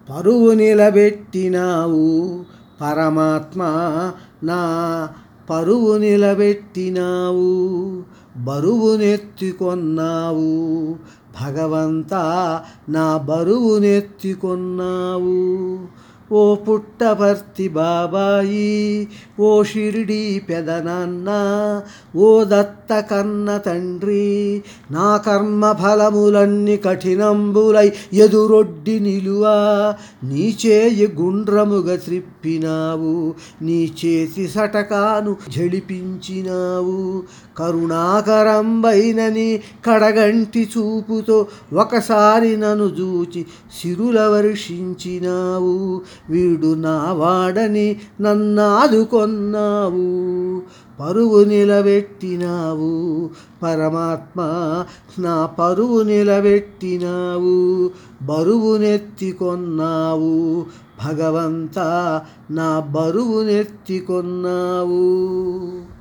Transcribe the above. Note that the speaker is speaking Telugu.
పరువు నిలబెట్టినావు పరమాత్మ నా పరువు నిలబెట్టినావు బరువునెత్తుకొన్నావు భగవంతా నా బరువునెత్తుకొన్నావు ఓ పుట్టపర్తి బాబాయి ఓ షిరిడి పెదనాన్న ఓ దత్త కన్న తండ్రి నా కర్మ ఫలములన్నీ కఠినంబులై ఎదురొడ్డి నిలువా నీ చేయి గుండ్రముగా త్రిప్పినావు నీ చేతి సటకాను జడిపించినావు కరుణాకరంబైనని కడగంటి చూపుతో ఒకసారి నన్ను చూచి సిరుల వర్షించినావు వీడు నా వాడని నన్నాదుకొన్నావు పరువు నిలబెట్టినావు పరమాత్మ నా పరువు నిలబెట్టినావు బరువునెత్తికొన్నావు భగవంతా నా బరువునెత్తికొన్నావు